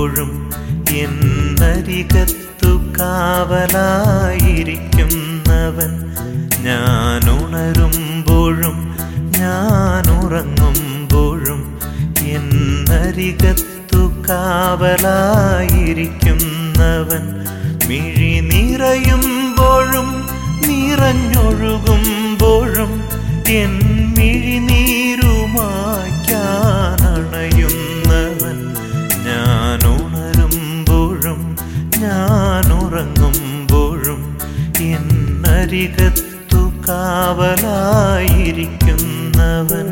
ഉണരുമ്പോഴും എന്നരികത്തു കാവലായിരിക്കുന്നവൻ ഞാൻ ഉണരുമ്പോഴും ഞാൻ ഉറങ്ങുമ്പോഴും എന്നരികത്തു കാവലായിരിക്കുന്നവൻ മിഴി നിറയുമ്പോഴും നിറഞ്ഞൊഴുകുമ്പോഴും എൻ മിഴിനീരുമായ്ക്കാനണയുന്നവൻ ഞാൻ ഉണരുമ്പോഴും ഞാൻ ഉറങ്ങുമ്പോഴും എന്നരികത്തു കാവലായിരിക്കുന്നവൻ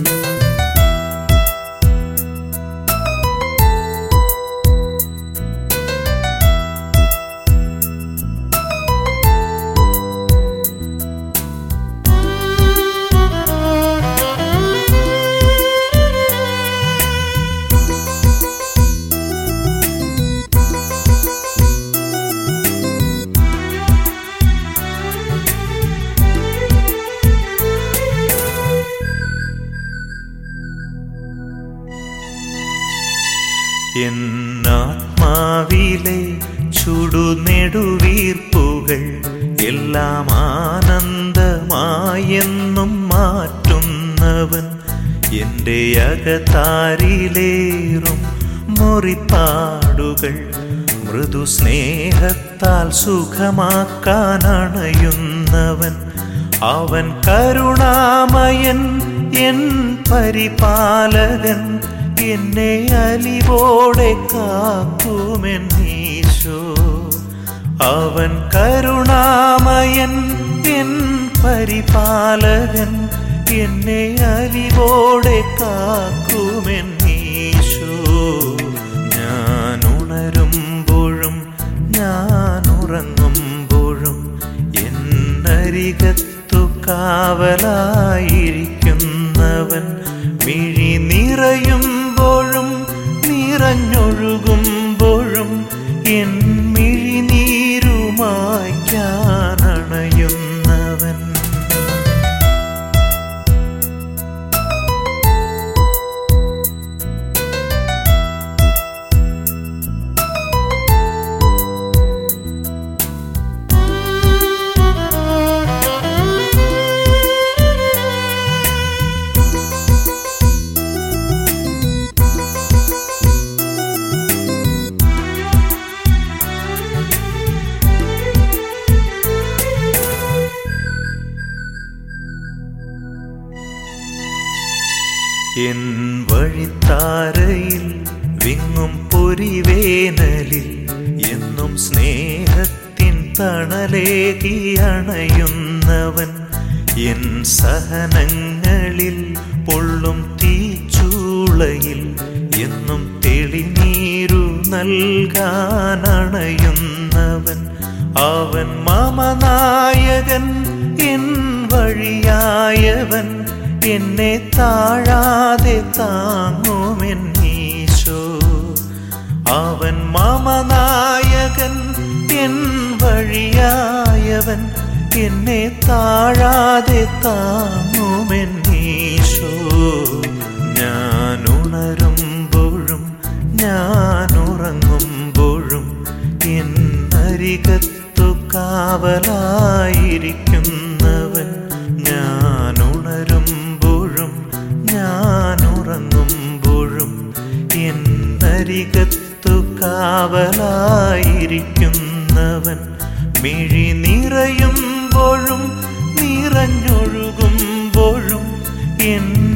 എന്നാത്മാവിലെ ചുടുനെടുവീർപ്പുകൾ എല്ലാം ആനന്ദമായെന്നും മാറ്റുന്നവൻ എൻ്റെ അകത്താരിലേറും മുറിപ്പാടുകൾ മൃദുസ്നേഹത്താൽ സുഖമാക്കാനണയുന്നവൻ അവൻ കരുണാമയൻ എൻ പരിപാലകൻ എന്നെ അലിവോടെ കാക്കുമെന്നീശോ അവൻ കരുണാമയൻ എൻ പരിപാലകൻ എന്നെ അലിവോടെ കാക്കുമെന്നീശോ ഞാൻ ഉണരുമ്പോഴും ഞാൻ ഉറങ്ങുമ്പോഴും എന്നരികത്തു കാവലായിരിക്കുന്നവൻ മിഴി നിറയുമ്പോഴും നിറഞ്ഞൊഴുകുമ്പോഴും എൻ മിഴിനീരുമായ്ക്കാനണയുന്നവൻ എൻ വഴിത്താരയിൽ വിങ്ങും പൊരിവേനലിൽ എന്നും സ്നേഹത്തിൻ തണലേകി അണയുന്നവൻ എൻ സഹനങ്ങളിൽ പൊള്ളും തീച്ചൂളയിൽ എന്നും തെളിനീരു നൽകാനണയുന്നവൻ അവൻ മമനായകൻ എൻ വഴിയായവൻ എന്നെ താഴാതെ താങ്ങുമെന്നീശോ അവൻ മമനായകൻ എൻ വഴിയായവൻ എന്നെ താഴാതെ താങ്ങുമെന്നീശോ ഞാൻ ഉണരുമ്പോഴും ഞാൻ ഉറങ്ങുമ്പോഴും എന്നരികത്തു കാവലായിരിക്കുന്നവൻ ഞാൻ ഉണരുമ്പോഴും ഞാൻ ഉറങ്ങുമ്പോഴും എന്നരികത്തു കാവലായിരിക്കുന്നവൻ മിഴി നിറയുമ്പോഴും നിറഞ്ഞൊഴുകുമ്പോഴും എൻ